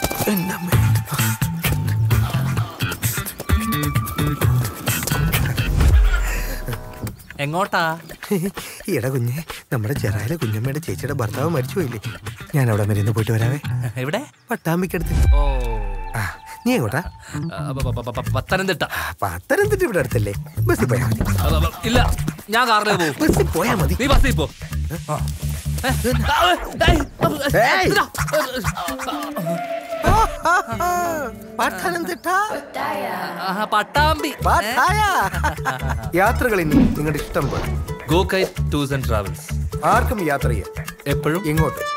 എങ്ങോട്ടാ ഈടാ കുഞ്ഞെ നമ്മുടെ ചെറായിലെ കുഞ്ഞമ്മയുടെ ചേച്ചിയുടെ ഭർത്താവ് മരിച്ചുപോയില്ലേ ഞാൻ അവിടെ വരെ ഇന്ന് പോയിട്ട് വരാവേ എവിടെ പട്ടാമ്പിക്കടുത്ത് ഓ ആ നീ എങ്ങോട്ടാ ആ, പ- പ- പ- പ- പത്തനംതിട്ട പത്തനംതിട്ട ഇവിടെ അടുത്തല്ലേ ബസ്സിൽ പോയാ മതി ആ, പ- പ- ഇല്ല ഞാൻ കാറിലേ പോകും ബസ്സിൽ പോയാ മതി നീ ബസ്സിൽ പോ ആ. ഏ, ആ, ഏയ്, ഏയ്. ഇതാ. പത്തനംതിട്ട ആ, പട്ടാമ്പി പാട്ടായ. യാത്രകൾ ഇനി നിങ്ങളുടെ ഇഷ്ടം പോലെ ഗോ കൈ ടൂർസ് ആൻഡ് ട്രാവൽസ് ആർക്കും യാത്ര ചെയ്യാം എപ്പോഴും ഇങ്ങോട്ട്